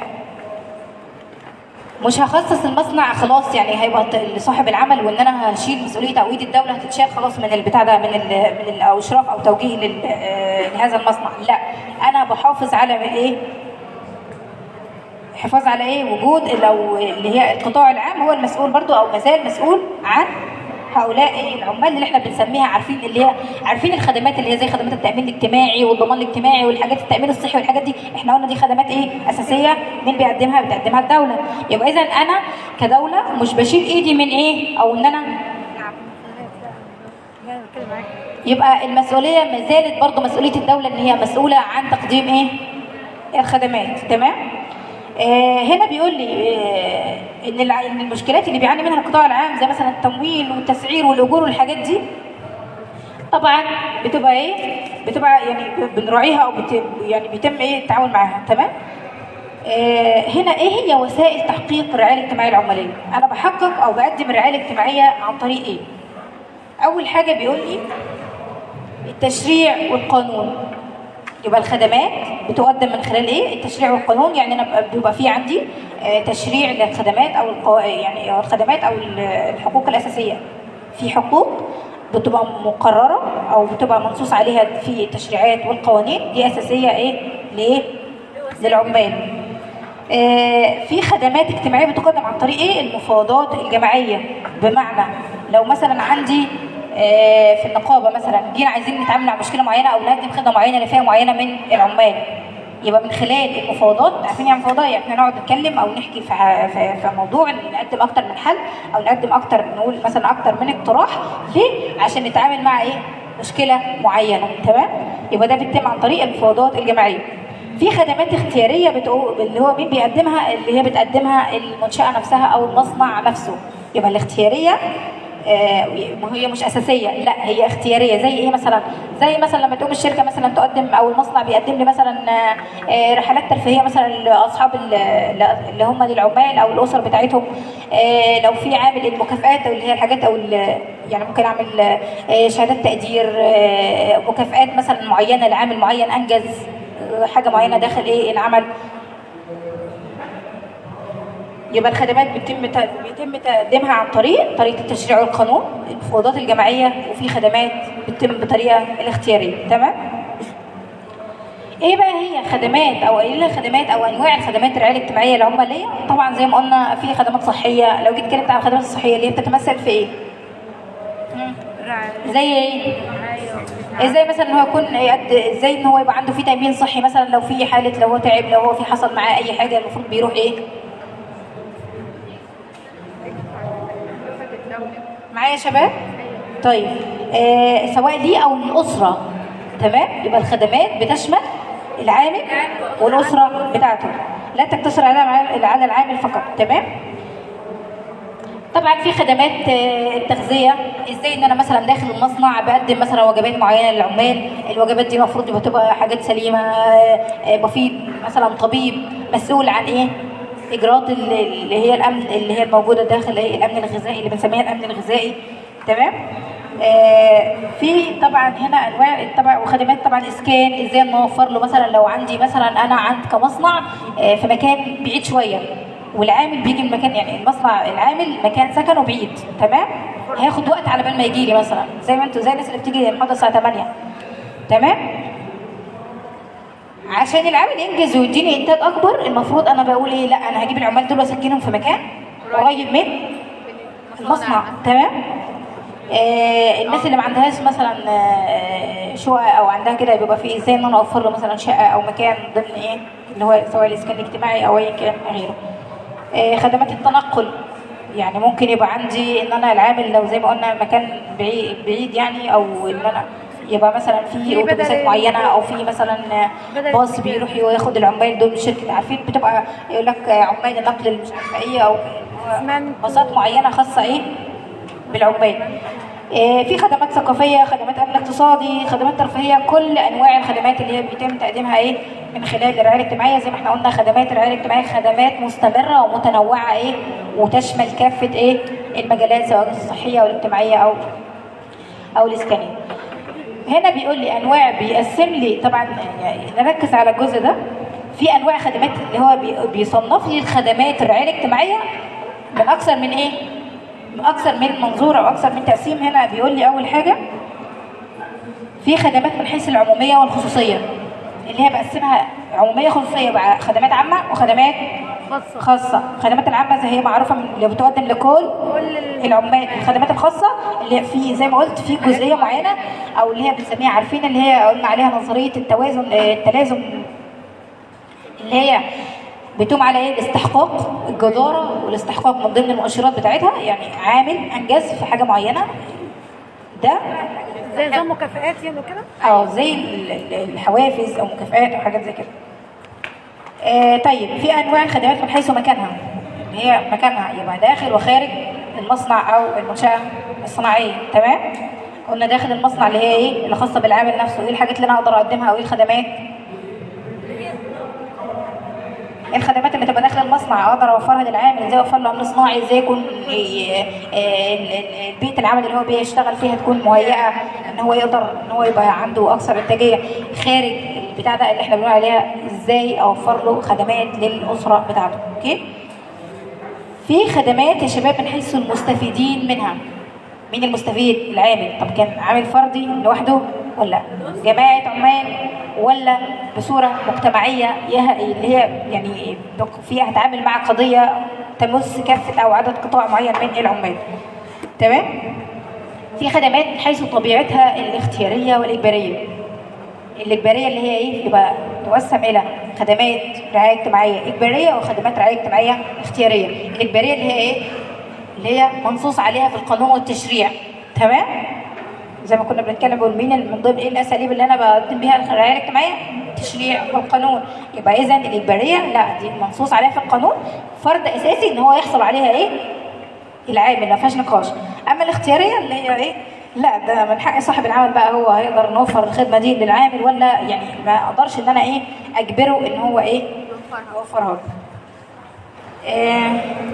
مش هخصص المصنع خلاص يعني هيبقى ت- لصاحب العمل وان انا هشيل مسؤوليه تعويض الدوله هتتشال خلاص من البتاع ده من ال من ال او اشراف او توجيه لل- آه، لهذا المصنع لا انا بحافظ على ايه حفاظ على ايه وجود لو اللي هي القطاع العام هو المسؤول برضو او مازال مسؤول عن هؤلاء ايه العمال اللي احنا بنسميها عارفين اللي هي عارفين الخدمات اللي هي زي خدمات التامين الاجتماعي والضمان الاجتماعي والحاجات التامين الصحي والحاجات دي احنا قلنا دي خدمات ايه اساسيه مين بيقدمها بتقدمها الدوله يبقى اذا انا كدوله مش بشيل ايدي من ايه او ان انا لا بتكلم معاك يبقى المسؤوليه ما زالت برضه مسؤوليه الدوله ان هي مسؤوله عن تقديم ايه الخدمات تمام آه هنا بيقول لي آه ان الع- ان المشكلات اللي بيعاني منها القطاع العام زي مثلا التمويل والتسعير والاجور والحاجات دي طبعا بتبقى ايه بتبقى يعني ب- بنراعيها او بت يعني بيتم ايه التعامل معاها تمام آه، هنا ايه هي وسائل تحقيق الرعايه الاجتماعيه العماليه انا بحقق او بقدم الرعايه الاجتماعيه عن طريق ايه اول حاجه بيقول لي التشريع والقانون يبقى الخدمات بتقدم من خلال ايه التشريع والقانون يعني انا بيبقى- بيبقى في عندي آه، تشريع للخدمات او القو... يعني أو الخدمات او ال- الحقوق الاساسيه في حقوق بتبقى مقرره او بتبقى منصوص عليها في التشريعات والقوانين دي اساسيه ايه لايه للعمال آه، في خدمات اجتماعيه بتقدم عن طريق ايه المفاوضات الجماعيه بمعنى لو مثلا عندي آه، في النقابه مثلا جينا عايزين نتعامل مع مشكله معينه او نقدم خدمه معينه لفئه معينه من العمال يبقى من خلال المفاوضات عارفين يعني مفاوضات يعني احنا نقعد نتكلم او نحكي في ح- في في موضوع نقدم اكتر من حل او نقدم اكتر نقول مثلا اكتر من اقتراح ليه؟ عشان نتعامل مع ايه؟ مشكله معينه تمام؟ يبقى ده بيتم عن طريق المفاوضات الجماعيه. في خدمات اختياريه بتقو... اللي هو مين بيقدمها اللي هي بتقدمها المنشاه نفسها او المصنع نفسه يبقى الاختياريه آه، وهي مش اساسيه لا هي اختياريه زي ايه مثلا زي مثلا لما تقوم الشركه مثلا تقدم او المصنع بيقدم لي مثلا آه، آه، رحلات ترفيهيه مثلا لاصحاب ال- اللي هم للعمال او الاسر بتاعتهم آه، لو في عامل المكافئات او اللي هي الحاجات او ال- يعني ممكن اعمل آه، شهادات تقدير آه، مكافئات مثلا معينه لعامل معين انجز آه، حاجه معينه داخل ايه العمل يبقى الخدمات بيتم ت- بيتم تقديمها عن طريق طريقه التشريع والقانون المفاوضات الجماعيه وفي خدمات بتتم بطريقه الاختياريه تمام ايه بقى هي خدمات او ايه هي خدمات او انواع الخدمات الرعايه الاجتماعيه العماليه طبعا زي ما قلنا في خدمات صحيه لو جيت اتكلمت عن الخدمات الصحيه اللي هي بتتمثل في ايه زي ايه ازاي مثلا ان هو يكون يقد ازاي ان هو يبقى عنده في تامين صحي مثلا لو في حاله لو هو تعب لو هو في حصل معاه اي حاجه المفروض بيروح ايه معايا يا شباب طيب آه سواء ليه او الاسره تمام يبقى الخدمات بتشمل العامل والاسره بتاعته لا تقتصر على على العامل فقط تمام طبعا في خدمات آه، التغذيه ازاي ان انا مثلا داخل المصنع بقدم مثلا وجبات معينه للعمال الوجبات دي المفروض يبقى تبقى حاجات سليمه آه، آه، مفيد مثلا طبيب مسؤول عن ايه اجراءات ال- اللي هي الامن اللي هي الموجوده داخل ايه الامن الغذائي اللي بنسميها الامن الغذائي تمام آه، في طبعا هنا انواع طبعا وخدمات طبعا اسكان ازاي نوفر له مثلا لو عندي مثلا انا عند كمصنع آه، في مكان بعيد شويه والعامل بيجي من مكان يعني المصنع العامل مكان سكنه بعيد تمام هياخد وقت على بال ما يجي لي مثلا زي ما انتوا زي الناس اللي بتيجي المحاضره الساعه 8 تمام عشان العامل ينجز ويديني انتاج اكبر المفروض انا بقول ايه لا انا هجيب العمال دول واسكنهم في مكان قريب من المصنع تمام آه الناس اللي ما عندهاش مثلا آه شقق او عندها كده بيبقى في ازاي ان انا اوفر له مثلا شقه او مكان ضمن ايه اللي هو سواء الاسكان الاجتماعي او اي كان غيره آه خدمات التنقل يعني ممكن يبقى عندي ان انا العامل لو زي ما قلنا مكان بعيد, بعيد يعني او ان انا يبقى مثلا في في بدل اتوبيسات ال- معينه او في مثلا بدل باص الكتير. بيروح ياخد العمال دول من الشركه عارفين بتبقى يقول لك عمال النقل اللي مش عارفه ايه او اسمنت. باصات معينه خاصه ايه بالعمال آه، في خدمات ثقافيه خدمات امن اقتصادي خدمات ترفيهيه كل انواع الخدمات اللي هي بيتم تقديمها ايه من خلال الرعايه الاجتماعيه زي ما احنا قلنا خدمات الرعايه الاجتماعيه خدمات مستمره ومتنوعه ايه وتشمل كافه ايه المجالات سواء الصحيه او الاجتماعيه او او الاسكانيه هنا بيقول لي انواع بيقسم لي طبعا يعني نركز على الجزء ده في انواع خدمات اللي هو بي- بيصنف لي الخدمات الرعايه الاجتماعيه من اكثر من ايه من اكثر من منظور او اكثر من تقسيم هنا بيقول لي اول حاجه في خدمات من حيث العموميه والخصوصيه اللي هي بقسمها عموميه خصوصيه بقى خدمات عامه وخدمات خاصة خاصه الخدمات العامه زي هي معروفه من اللي بتقدم لكل كل ال- العمال الخدمات الخاصه اللي في زي ما قلت في جزئيه معينه او اللي هي بنسميها عارفين اللي هي قلنا عليها نظريه التوازن آه، التلازم اللي هي بتقوم على ايه الاستحقاق الجداره والاستحقاق من ضمن المؤشرات بتاعتها يعني عامل انجز في حاجه معينه ده زي نظام مكافآت يعني وكده اه زي ال- ال- الحوافز او مكافآت او حاجات زي كده آه طيب في انواع الخدمات من حيث مكانها اللي هي مكانها يبقى داخل وخارج المصنع او المنشاه الصناعيه تمام قلنا داخل المصنع اللي هي ايه اللي خاصه بالعامل نفسه ايه الحاجات اللي انا اقدر اقدمها او ايه الخدمات ايه الخدمات اللي تبقى داخل المصنع اقدر اوفرها للعامل ازاي اوفر له امن صناعي ازاي يكون ي- آه، ال- ال- بيئه العمل اللي هو بيشتغل فيها تكون مهيئه ان هو يقدر ان هو يبقى عنده اكثر انتاجيه خارج البتاع ده اللي احنا بنقول عليها ازاي اوفر له خدمات للاسره بتاعته اوكي في خدمات يا شباب من حيث المستفيدين منها مين المستفيد العامل طب كان عامل فردي لوحده ولا جماعة عمال ولا بصورة مجتمعية يه- اللي هي يعني بق- فيها هتعامل مع قضية تمس كافة أو عدد قطاع معين من العمال تمام في خدمات من حيث طبيعتها الاختيارية والإجبارية الإجبارية اللي هي إيه يبقى تقسم إلى خدمات رعاية اجتماعية إجبارية وخدمات رعاية اجتماعية اختيارية الإجبارية اللي هي إيه اللي هي منصوص عليها في القانون والتشريع تمام زي ما كنا بنتكلم بقول مين من ضمن ايه الاساليب اللي انا بقدم بيها الرعايه الاجتماعيه التشريع والقانون يبقى اذا الاجباريه لا دي منصوص عليها في القانون فرض اساسي ان هو يحصل عليها ايه العامل ما فيهاش نقاش اما الاختياريه اللي هي ايه لا ده من حق صاحب العمل بقى هو هيقدر نوفر الخدمه دي للعامل ولا يعني ما اقدرش ان انا ايه اجبره ان هو ايه يوفرها له آه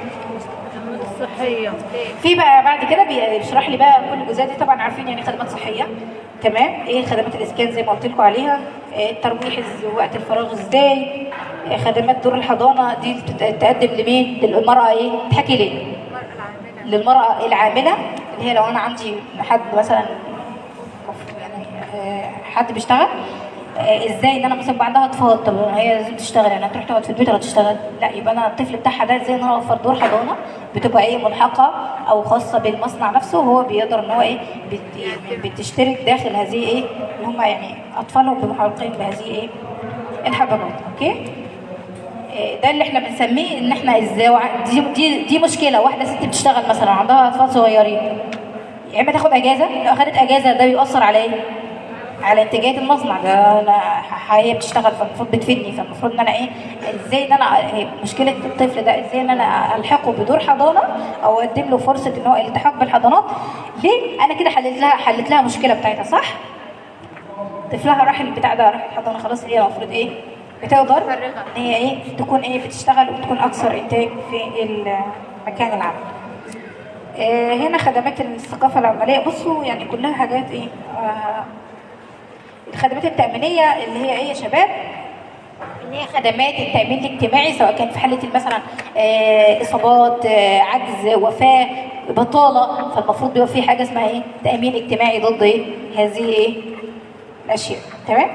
الصحية في بقى بعد كده بيشرح لي بقى كل الجزئيات دي طبعا عارفين يعني خدمات صحيه تمام ايه خدمات الاسكان زي ما قلت لكم عليها إيه الترويح إز- وقت الفراغ ازاي إيه خدمات دور الحضانه دي بتت- تقدم لمين للمراه ايه تحكي ليه للمراه العامله اللي هي لو انا عندي حد مثلا يعني آه، حد بيشتغل آه، ازاي ان انا مثلا يبقى عندها اطفال طب هي لازم تشتغل يعني هتروح تقعد في البيت ولا تشتغل لا يبقى انا الطفل بتاعها ده ازاي ان انا اوفر دور حضانه بتبقى ايه ملحقه او خاصه بالمصنع نفسه وهو بيقدر ان هو ايه بت- بتشترك داخل هذه ايه اللي هم يعني اطفالهم بيبقوا محققين بهذه ايه الحضانات اوكي إيه، ده اللي احنا بنسميه ان احنا ازاي وع- دي دي دي مشكله واحده ست بتشتغل مثلا عندها اطفال صغيرين يا اما تاخد اجازه لو اخدت اجازه ده بيأثر على ايه؟ على انتاجيه المصنع ده انا ح- هي بتشتغل فالمفروض بتفيدني فالمفروض ان انا ايه ازاي ان انا هي مشكله الطفل ده ازاي ان انا الحقه بدور حضانه او اقدم له فرصه ان هو الالتحاق بالحضانات ليه؟ انا كده حلت لها حلت لها المشكله بتاعتها صح؟ طفلها راح البتاع ده راح الحضانه خلاص هي المفروض ايه؟ بتقدر ان هي ايه تكون ايه بتشتغل وبتكون اكثر انتاج في المكان العمل. آه، هنا خدمات الثقافة العمالية بصوا يعني كلها حاجات ايه آه، الخدمات التأمينية اللي هي ايه يا شباب اللي هي خدمات التأمين الاجتماعي سواء كان في حالة مثلا آه، إصابات آه، عجز وفاة بطالة فالمفروض بيبقى في حاجة اسمها ايه تأمين اجتماعي ضد ايه هذه ايه الأشياء تمام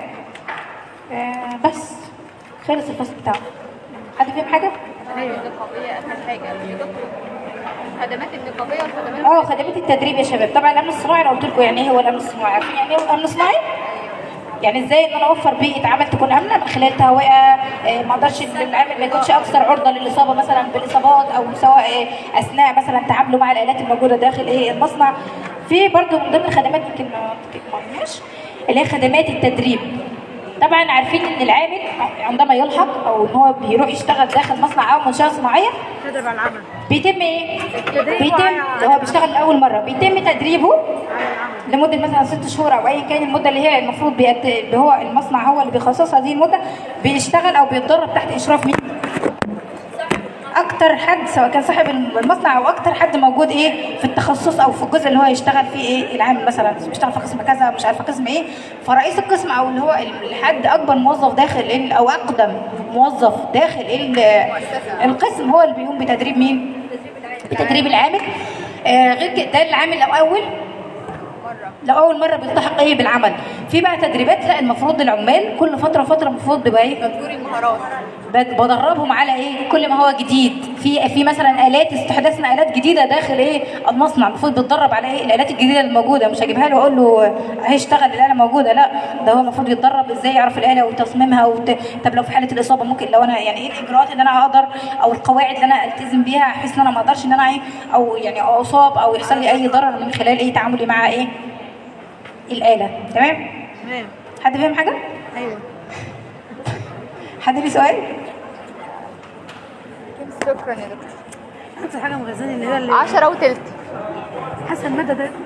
آه، بس خلص الفصل بتاعه حد فيهم حاجة؟ ايوه النقابيه اسهل حاجه في دكتور خدمات النقابيه والخدمات اه خدمات التدريب يا شباب طبعا الامن الصناعي انا قلت لكم يعني ايه هو الامن الصناعي عارفين يعني ايه الامن الصناعي يعني ازاي ان انا اوفر بيئه عمل تكون امنه من خلال تهوئه آه، ما اقدرش إن العامل ما يكونش اكثر عرضه للاصابه مثلا بالاصابات او سواء آه، اثناء مثلا تعامله مع الالات الموجوده داخل ايه المصنع في برضو من ضمن الخدمات يمكن ما ما قلناش اللي هي خدمات التدريب طبعا عارفين ان العامل عندما يلحق او ان هو بيروح يشتغل داخل مصنع او منشاه صناعيه تدرب على العمل بيتم ايه؟ تدريبه بيتم على- هو بيشتغل لاول مره بيتم تدريبه على العمل لمده مثلا ست شهور او ايا كان المده اللي هي المفروض بيت... اللي هو المصنع هو اللي بيخصص هذه المده بيشتغل او بيتدرب تحت اشراف مين؟ اكتر حد سواء كان صاحب المصنع او اكتر حد موجود ايه في التخصص او في الجزء اللي هو يشتغل فيه ايه العامل مثلا بيشتغل في قسم كذا مش عارفه قسم ايه فرئيس القسم او اللي هو الحد اكبر موظف داخل ال- او اقدم موظف داخل ال- القسم هو اللي بيقوم بتدريب مين؟ بتدريب العامل آه غير كده ده العامل لو اول لو اول مره بيلتحق ايه بالعمل في بقى تدريبات لا المفروض العمال كل فتره فتره المفروض بيبقى ايه تطوير المهارات بد- بدربهم على ايه كل ما هو جديد في في مثلا الات استحداثنا الات جديده داخل ايه المصنع المفروض بيتدرب على ايه الالات الجديده الموجوده مش هجيبها له واقول له هيشتغل الاله موجوده لا ده هو المفروض يتدرب ازاي يعرف الاله وتصميمها وت... طب لو في حاله الاصابه ممكن لو انا يعني ايه الاجراءات اللي انا اقدر او القواعد اللي انا التزم بيها بحيث ان انا ما اقدرش ان انا ايه او يعني اصاب او يحصل لي اي ضرر من خلال ايه تعاملي مع ايه الاله تمام تمام حد فاهم حاجه ايوه حد ليه سؤال شكرا يا دكتور اكتر حاجه مغزاني اللي هي اللي 10 وتلت حاسه الماده ده